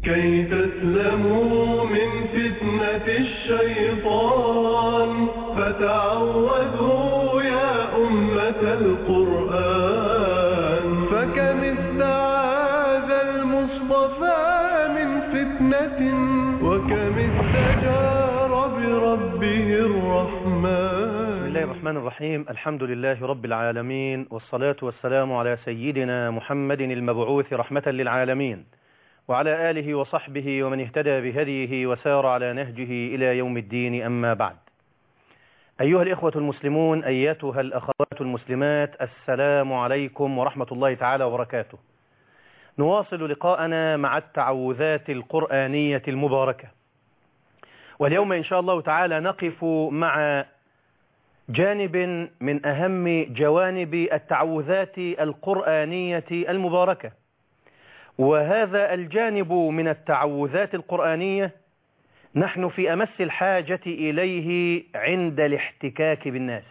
كي تسلموا من فتنة الشيطان فتعوذوا يا أمة القرآن فكم استعاذ المصطفى من فتنة وكم استجار بربه الرحمن بسم الله الرحمن الرحيم الحمد لله رب العالمين والصلاة والسلام على سيدنا محمد المبعوث رحمة للعالمين وعلى آله وصحبه ومن اهتدى بهديه وسار على نهجه إلى يوم الدين أما بعد أيها الإخوة المسلمون أيتها الأخوات المسلمات السلام عليكم ورحمة الله تعالى وبركاته نواصل لقاءنا مع التعوذات القرآنية المباركة واليوم إن شاء الله تعالى نقف مع جانب من أهم جوانب التعوذات القرآنية المباركة وهذا الجانب من التعوذات القرآنية نحن في أمس الحاجة إليه عند الاحتكاك بالناس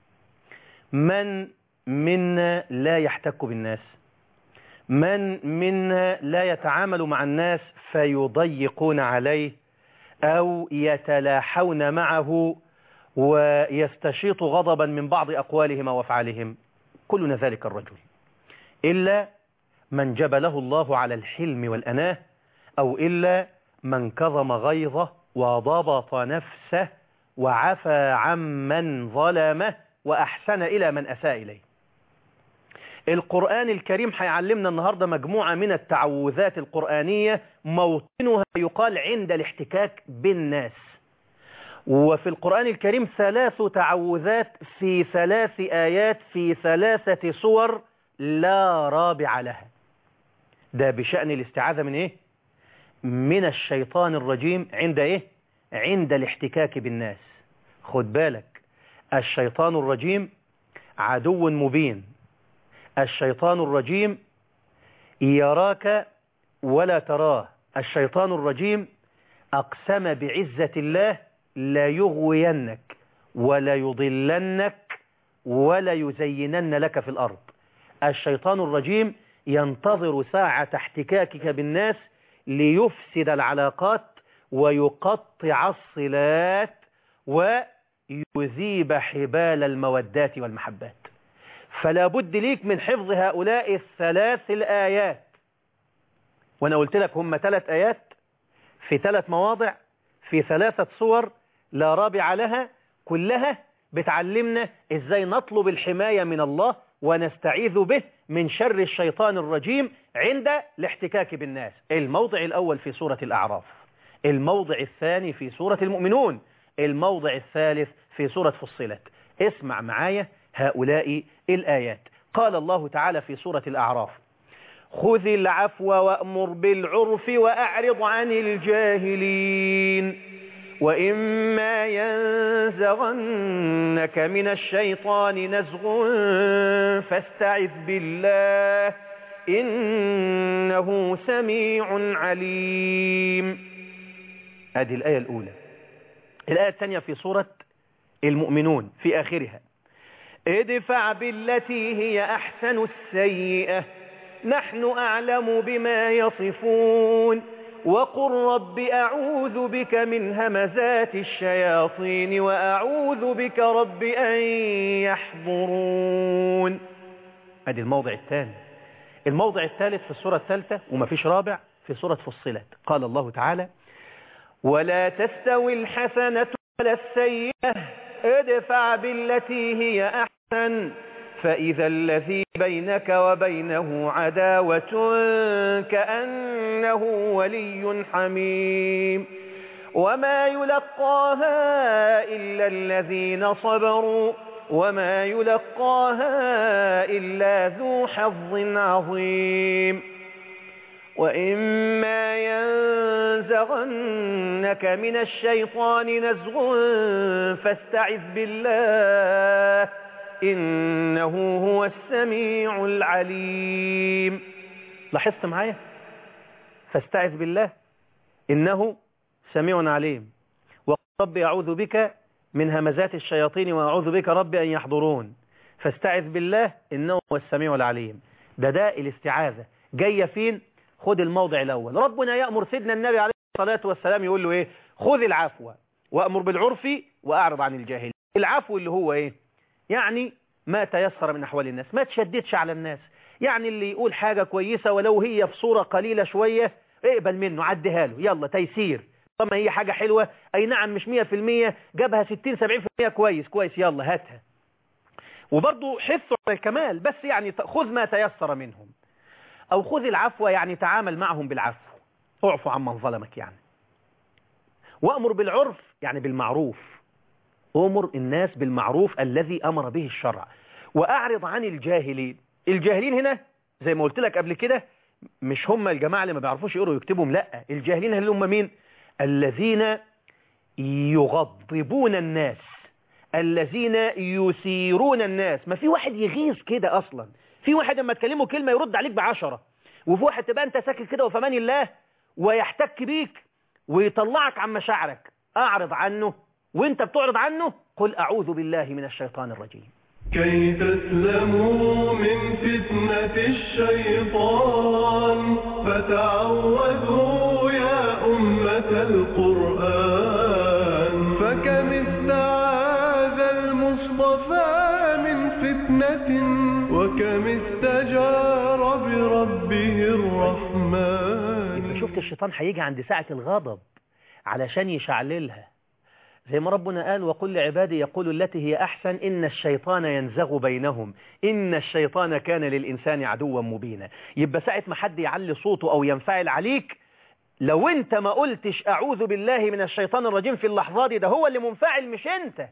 من منا لا يحتك بالناس من منا لا يتعامل مع الناس فيضيقون عليه أو يتلاحون معه ويستشيط غضبا من بعض أقوالهم وأفعالهم كلنا ذلك الرجل إلا من جبله الله على الحلم والأناه أو إلا من كظم غيظه وضبط نفسه وعفى عمن ظلمه وأحسن إلى من أساء إليه القرآن الكريم هيعلمنا النهاردة مجموعة من التعوذات القرآنية موطنها يقال عند الاحتكاك بالناس وفي القرآن الكريم ثلاث تعوذات في ثلاث آيات في ثلاثة صور لا رابع لها ده بشأن الاستعاذة من ايه من الشيطان الرجيم عند ايه عند الاحتكاك بالناس خد بالك الشيطان الرجيم عدو مبين الشيطان الرجيم يراك ولا تراه الشيطان الرجيم أقسم بعزة الله لا يغوينك ولا يضلنك ولا يزينن لك في الأرض الشيطان الرجيم ينتظر ساعة احتكاكك بالناس ليفسد العلاقات ويقطع الصلات ويذيب حبال المودات والمحبات فلا بد ليك من حفظ هؤلاء الثلاث الآيات وأنا قلت لك هم ثلاث آيات في ثلاث مواضع في ثلاثة صور لا رابع لها كلها بتعلمنا ازاي نطلب الحماية من الله ونستعيذ به من شر الشيطان الرجيم عند الاحتكاك بالناس الموضع الأول في سورة الأعراف الموضع الثاني في سورة المؤمنون الموضع الثالث في سورة فصلت اسمع معايا هؤلاء الآيات قال الله تعالى في سورة الأعراف خذ العفو وأمر بالعرف وأعرض عن الجاهلين وإما ينزغنك من الشيطان نزغ فاستعذ بالله إنه سميع عليم هذه الآية الأولى الآية الثانية في سورة المؤمنون في آخرها ادفع بالتي هي أحسن السيئة نحن أعلم بما يصفون وقل رب أعوذ بك من همزات الشياطين وأعوذ بك رب أن يحضرون هذه الموضع الثاني الموضع الثالث في السورة الثالثة وما فيش رابع في سورة فصلت قال الله تعالى ولا تستوي الحسنة ولا السيئة ادفع بالتي هي أحسن فإذا الذي بينك وبينه عداوة كأنه ولي حميم وما يلقاها إلا الذين صبروا وما يلقاها إلا ذو حظ عظيم وإما ينزغنك من الشيطان نزغ فاستعذ بالله إنه هو السميع العليم لاحظت معايا فاستعذ بالله إنه سميع عليم ورب أعوذ بك من همزات الشياطين وأعوذ بك رب أن يحضرون فاستعذ بالله إنه هو السميع العليم ده ده الاستعاذة جاية فين خد الموضع الأول ربنا يأمر سيدنا النبي عليه الصلاة والسلام يقول له إيه خذ العفو وأمر بالعرف وأعرض عن الجاهل العفو اللي هو إيه يعني ما تيسر من أحوال الناس ما تشددش على الناس يعني اللي يقول حاجة كويسة ولو هي في صورة قليلة شوية اقبل منه عديها له يلا تيسير طالما هي حاجة حلوة أي نعم مش 100% جابها 60-70% كويس كويس يلا هاتها وبرضه حثوا على الكمال بس يعني خذ ما تيسر منهم أو خذ العفو يعني تعامل معهم بالعفو اعفو عمن ظلمك يعني وأمر بالعرف يعني بالمعروف أمر الناس بالمعروف الذي أمر به الشرع وأعرض عن الجاهلين الجاهلين هنا زي ما قلت لك قبل كده مش هم الجماعة اللي ما بيعرفوش يقروا ويكتبهم لا الجاهلين اللي هم مين الذين يغضبون الناس الذين يثيرون الناس ما في واحد يغيظ كده أصلا في واحد لما تكلمه كلمة يرد عليك بعشرة وفي واحد تبقى أنت ساكت كده وفمان الله ويحتك بيك ويطلعك عن مشاعرك أعرض عنه وانت بتعرض عنه قل أعوذ بالله من الشيطان الرجيم كي تسلموا من فتنة الشيطان فتعوذوا يا أمة القرآن فكم استعاذ المصطفى من فتنة وكم استجار بربه الرحمن يبقى شفت الشيطان هيجي عند ساعة الغضب علشان يشعللها زي ما ربنا قال وقل لعبادي يقول التي هي أحسن إن الشيطان ينزغ بينهم إن الشيطان كان للإنسان عدوا مبينا يبقى ساعة ما حد يعلي صوته أو ينفعل عليك لو انت ما قلتش أعوذ بالله من الشيطان الرجيم في اللحظات دي ده هو اللي منفعل مش انت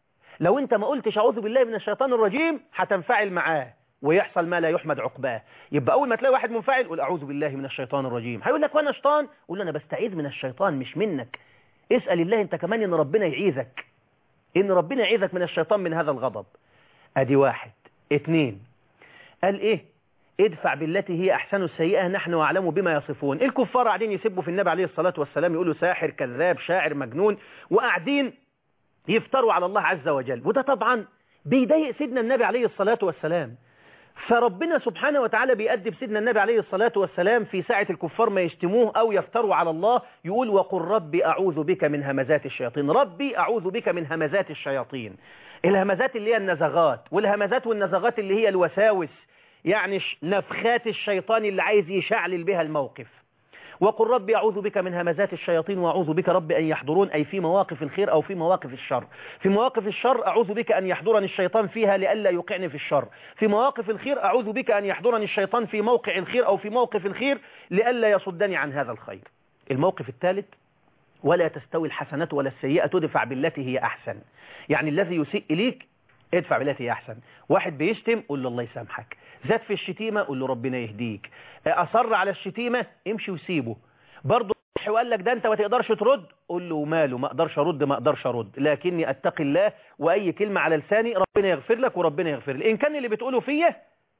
لو انت ما قلتش أعوذ بالله من الشيطان الرجيم هتنفعل معاه ويحصل ما لا يحمد عقباه يبقى أول ما تلاقي واحد منفعل قول أعوذ بالله من الشيطان الرجيم هيقول لك وأنا شيطان قول له أنا بستعيذ من الشيطان مش منك اسأل الله انت كمان ان ربنا يعيذك ان ربنا يعيذك من الشيطان من هذا الغضب ادي واحد اتنين قال ايه ادفع بالتي هي احسن السيئة نحن اعلم بما يصفون الكفار قاعدين يسبوا في النبي عليه الصلاة والسلام يقولوا ساحر كذاب شاعر مجنون وقاعدين يفتروا على الله عز وجل وده طبعا بيضايق سيدنا النبي عليه الصلاة والسلام فربنا سبحانه وتعالى بيأدب سيدنا النبي عليه الصلاة والسلام في ساعة الكفار ما يشتموه أو يفتروا على الله يقول وقل ربي أعوذ بك من همزات الشياطين ربي أعوذ بك من همزات الشياطين الهمزات اللي هي النزغات والهمزات والنزغات اللي هي الوساوس يعني نفخات الشيطان اللي عايز يشعلل بها الموقف وقل ربي أعوذ بك من همزات الشياطين وأعوذ بك رب أن يحضرون أي في مواقف الخير أو في مواقف الشر في مواقف الشر أعوذ بك أن يحضرني الشيطان فيها لئلا يوقعني في الشر في مواقف الخير أعوذ بك أن يحضرني الشيطان في موقع الخير أو في موقف الخير لئلا يصدني عن هذا الخير الموقف الثالث ولا تستوي الحسنة ولا السيئة تدفع بالتي هي أحسن يعني الذي يسيء إليك ادفع بالتي هي أحسن واحد بيشتم قول له الله يسامحك زاد في الشتيمة قول له ربنا يهديك أصر على الشتيمة امشي وسيبه برضه وقال لك ده انت ما تقدرش ترد قول له ماله ما اقدرش ارد ما اقدرش ارد لكني اتقي الله واي كلمة على لساني ربنا يغفر لك وربنا يغفر لي ان كان اللي بتقوله فيا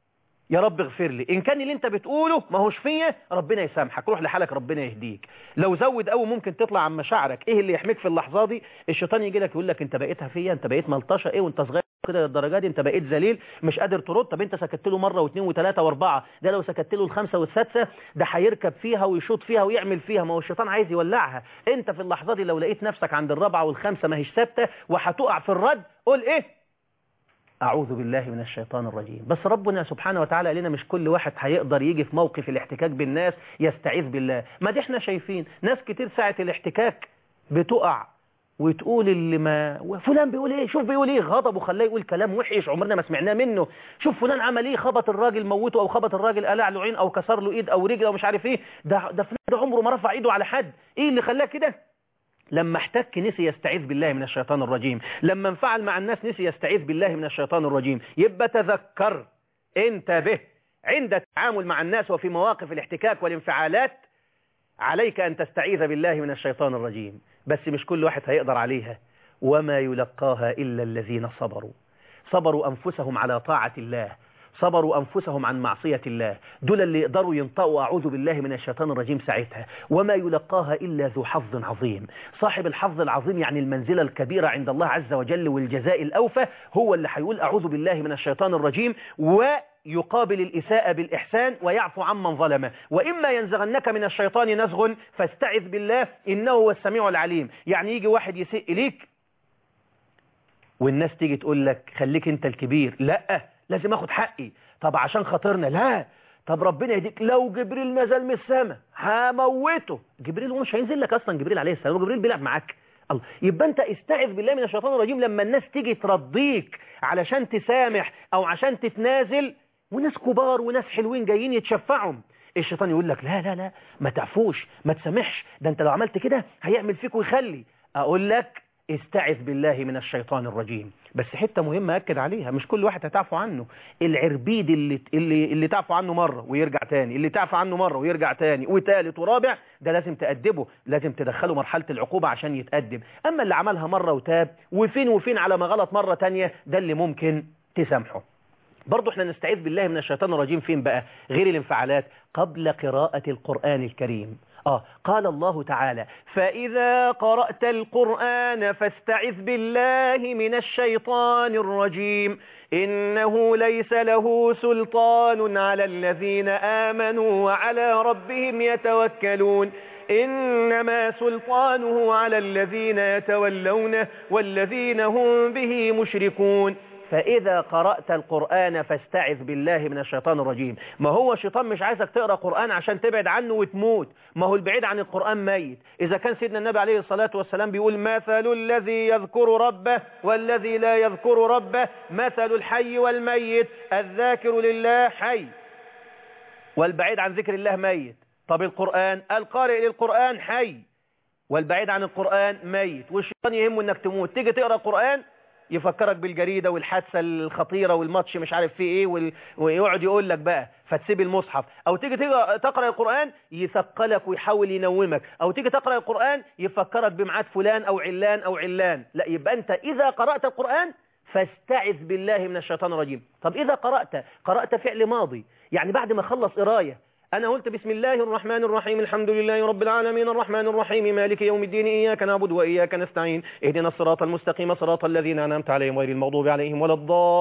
يا رب اغفر لي ان كان اللي انت بتقوله ما هوش فيا ربنا يسامحك روح لحالك ربنا يهديك لو زود قوي ممكن تطلع عن مشاعرك ايه اللي يحميك في اللحظه دي الشيطان يجي لك يقول لك انت بقيتها فيا انت بقيت ملطشه ايه وانت صغير كده للدرجه دي انت بقيت ذليل مش قادر ترد طب انت سكت له مره واثنين وثلاثه واربعه ده لو سكت له الخمسه والسادسه ده هيركب فيها ويشوط فيها ويعمل فيها ما هو الشيطان عايز يولعها انت في اللحظه دي لو لقيت نفسك عند الرابعه والخامسه ما هيش ثابته وهتقع في الرد قول ايه أعوذ بالله من الشيطان الرجيم بس ربنا سبحانه وتعالى لنا مش كل واحد هيقدر يجي في موقف الاحتكاك بالناس يستعيذ بالله ما دي احنا شايفين ناس كتير ساعة الاحتكاك بتقع وتقول اللي ما فلان بيقول ايه شوف بيقول ايه غضب وخلاه يقول كلام وحش عمرنا ما سمعناه منه شوف فلان عمل ايه خبط الراجل موته او خبط الراجل قلع له عين او كسر له ايد او رجل او مش عارف ايه ده ده فلان ده عمره ما رفع ايده على حد ايه اللي خلاه كده لما احتك نسي يستعيذ بالله من الشيطان الرجيم لما انفعل مع الناس نسي يستعيذ بالله من الشيطان الرجيم يبقى تذكر انتبه عند التعامل مع الناس وفي مواقف الاحتكاك والانفعالات عليك أن تستعيذ بالله من الشيطان الرجيم بس مش كل واحد هيقدر عليها وما يلقاها إلا الذين صبروا صبروا أنفسهم على طاعة الله صبروا أنفسهم عن معصية الله دول اللي يقدروا ينطقوا أعوذ بالله من الشيطان الرجيم ساعتها وما يلقاها إلا ذو حظ عظيم صاحب الحظ العظيم يعني المنزلة الكبيرة عند الله عز وجل والجزاء الأوفى هو اللي هيقول أعوذ بالله من الشيطان الرجيم يقابل الإساءة بالإحسان ويعفو عمن ظلمه وإما ينزغنك من الشيطان نزغ فاستعذ بالله إنه هو السميع العليم يعني يجي واحد يسيء إليك والناس تيجي تقول لك خليك انت الكبير لا لازم اخد حقي طب عشان خاطرنا لا طب ربنا يهديك لو جبريل نزل من السماء هموته جبريل هو مش هينزل لك اصلا جبريل عليه السلام جبريل بيلعب معاك الله يبقى انت استعذ بالله من الشيطان الرجيم لما الناس تيجي ترضيك علشان تسامح او عشان تتنازل وناس كبار وناس حلوين جايين يتشفعهم الشيطان يقول لك لا لا لا ما تعفوش ما تسامحش ده انت لو عملت كده هيعمل فيك ويخلي اقول لك استعذ بالله من الشيطان الرجيم بس حته مهمه اكد عليها مش كل واحد هتعفو عنه العربيد اللي اللي اللي تعفو عنه مره ويرجع تاني اللي تعفو عنه مره ويرجع تاني وثالث ورابع ده لازم تأدبه لازم تدخله مرحله العقوبه عشان يتأدب اما اللي عملها مره وتاب وفين وفين على ما غلط مره تانية ده اللي ممكن تسامحه برضه احنا نستعيذ بالله من الشيطان الرجيم فين بقى غير الانفعالات قبل قراءة القرآن الكريم آه قال الله تعالى فإذا قرأت القرآن فاستعذ بالله من الشيطان الرجيم إنه ليس له سلطان على الذين آمنوا وعلى ربهم يتوكلون إنما سلطانه على الذين يتولونه والذين هم به مشركون فإذا قرأت القرآن فاستعذ بالله من الشيطان الرجيم ما هو الشيطان مش عايزك تقرأ قرآن عشان تبعد عنه وتموت ما هو البعيد عن القرآن ميت إذا كان سيدنا النبي عليه الصلاة والسلام بيقول مثل الذي يذكر ربه والذي لا يذكر ربه مثل الحي والميت الذاكر لله حي والبعيد عن ذكر الله ميت طب القرآن القارئ للقرآن حي والبعيد عن القرآن ميت والشيطان يهمه انك تموت تيجي تقرأ القرآن يفكرك بالجريدة والحادثة الخطيرة والماتش مش عارف فيه ايه وال... ويقعد يقول لك بقى فتسيب المصحف او تيجي تقرأ القرآن يثقلك ويحاول ينومك او تيجي تقرأ القرآن يفكرك بمعاد فلان او علان او علان لا يبقى انت اذا قرأت القرآن فاستعذ بالله من الشيطان الرجيم طب اذا قرأت قرأت فعل ماضي يعني بعد ما خلص قرايه أنا قلت بسم الله الرحمن الرحيم الحمد لله رب العالمين الرحمن الرحيم مالك يوم الدين إياك نعبد وإياك نستعين اهدنا الصراط المستقيم صراط الذين أنعمت عليهم غير المغضوب عليهم ولا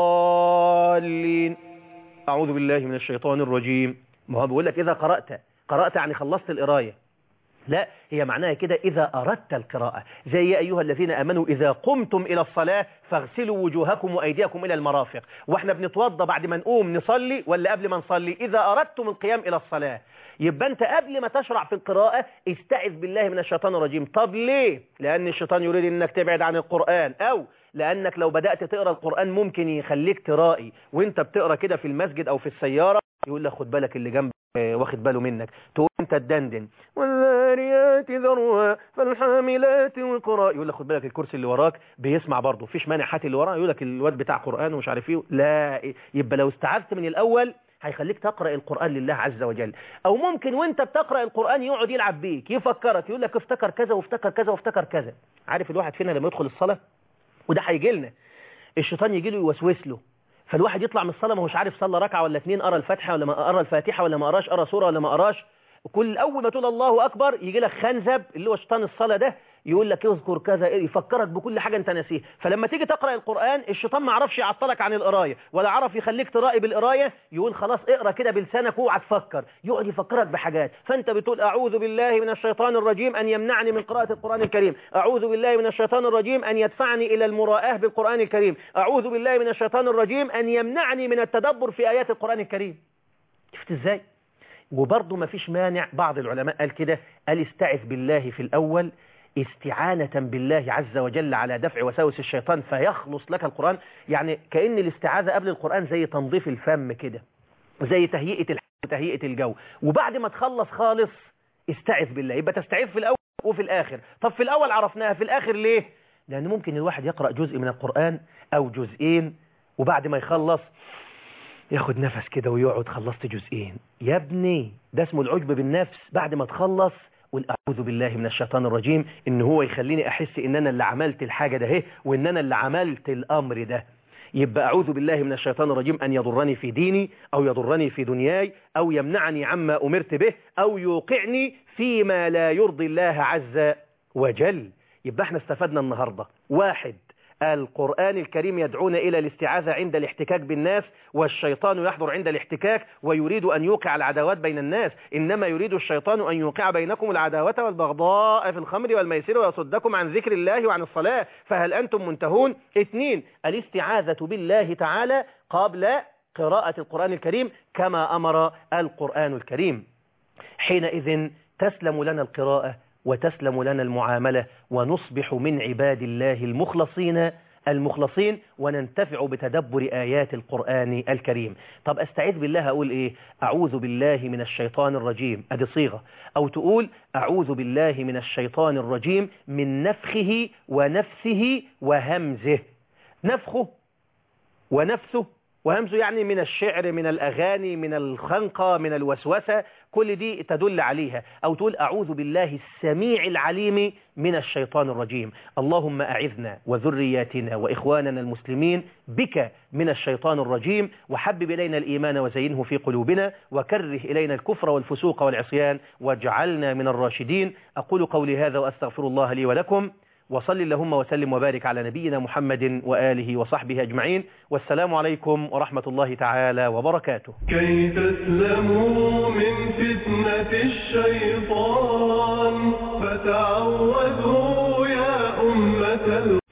الضالين أعوذ بالله من الشيطان الرجيم ما هو بيقول لك إذا قرأت قرأت يعني خلصت القراية لا هي معناها كده إذا أردت القراءة زي يا أيها الذين أمنوا إذا قمتم إلى الصلاة فاغسلوا وجوهكم وأيديكم إلى المرافق وإحنا بنتوضى بعد ما نقوم نصلي ولا قبل ما نصلي إذا أردتم القيام إلى الصلاة يبقى أنت قبل ما تشرع في القراءة استعذ بالله من الشيطان الرجيم طب ليه؟ لأن الشيطان يريد أنك تبعد عن القرآن أو لأنك لو بدأت تقرأ القرآن ممكن يخليك ترائي وانت بتقرأ كده في المسجد أو في السيارة يقول لك خد بالك اللي جنب واخد باله منك تقول انت تدندن والذاريات ذروا فالحاملات وقرا يقول لك خد بالك الكرسي اللي وراك بيسمع برضه فيش مانع هات اللي وراه يقول لك الواد بتاع قران ومش عارف ايه لا يبقى لو استعذت من الاول هيخليك تقرا القران لله عز وجل او ممكن وانت بتقرا القران يقعد يلعب بيك يفكرك يقول لك افتكر كذا وافتكر كذا وافتكر كذا عارف الواحد فينا لما يدخل الصلاه وده هيجي لنا الشيطان يجي له يوسوس له فالواحد يطلع من الصلاه ما هوش عارف صلى ركعه ولا اتنين قرا الفاتحه ولا ما قرا الفاتحه ولا ما قراش قرا سوره ولا ما قراش كل اول ما تقول الله اكبر يجي لك خنزب اللي هو شيطان الصلاه ده يقول لك اذكر كذا يفكرك بكل حاجه انت ناسيها فلما تيجي تقرا القران الشيطان ما عرفش يعطلك عن القرايه ولا عرف يخليك ترائي بالقرايه يقول خلاص اقرا كده بلسانك واوعى تفكر يقعد يفكرك بحاجات فانت بتقول اعوذ بالله من الشيطان الرجيم ان يمنعني من قراءه القران الكريم اعوذ بالله من الشيطان الرجيم ان يدفعني الى المراءه بالقران الكريم اعوذ بالله من الشيطان الرجيم ان يمنعني من التدبر في ايات القران الكريم شفت ازاي وبرضه ما فيش مانع بعض العلماء قال كده قال استعذ بالله في الأول استعانة بالله عز وجل على دفع وساوس الشيطان فيخلص لك القرآن يعني كأن الاستعاذة قبل القرآن زي تنظيف الفم كده زي تهيئة الحياة وتهيئة الجو وبعد ما تخلص خالص استعذ بالله يبقى تستعيذ في الأول وفي الآخر طب في الأول عرفناها في الآخر ليه لأن ممكن الواحد يقرأ جزء من القرآن أو جزئين وبعد ما يخلص ياخد نفس كده ويقعد خلصت جزئين يا ابني ده اسمه العجب بالنفس بعد ما تخلص قل أعوذ بالله من الشيطان الرجيم إن هو يخليني أحس إن أنا اللي عملت الحاجة ده وإن أنا اللي عملت الأمر ده يبقى أعوذ بالله من الشيطان الرجيم أن يضرني في ديني أو يضرني في دنياي أو يمنعني عما أمرت به أو يوقعني فيما لا يرضي الله عز وجل يبقى احنا استفدنا النهاردة واحد القرآن الكريم يدعون إلى الاستعاذة عند الاحتكاك بالناس والشيطان يحضر عند الاحتكاك ويريد أن يوقع العداوات بين الناس إنما يريد الشيطان أن يوقع بينكم العداوة والبغضاء في الخمر والميسر ويصدكم عن ذكر الله وعن الصلاة فهل أنتم منتهون اثنين الاستعاذة بالله تعالى قبل قراءة القرآن الكريم كما أمر القرآن الكريم حينئذ تسلم لنا القراءة وتسلم لنا المعاملة ونصبح من عباد الله المخلصين المخلصين وننتفع بتدبر آيات القرآن الكريم طب أستعيذ بالله أقول إيه أعوذ بالله من الشيطان الرجيم أدي صيغة أو تقول أعوذ بالله من الشيطان الرجيم من نفخه ونفسه وهمزه نفخه ونفسه وهمزه يعني من الشعر من الأغاني من الخنقة من الوسوسة كل دي تدل عليها أو تقول أعوذ بالله السميع العليم من الشيطان الرجيم اللهم أعذنا وذرياتنا وإخواننا المسلمين بك من الشيطان الرجيم وحبب إلينا الإيمان وزينه في قلوبنا وكره إلينا الكفر والفسوق والعصيان واجعلنا من الراشدين أقول قولي هذا وأستغفر الله لي ولكم وصل اللهم وسلم وبارك على نبينا محمد وآله وصحبه أجمعين والسلام عليكم ورحمة الله تعالى وبركاته كي تسلموا من فتنة الشيطان فتعوذوا يا أمة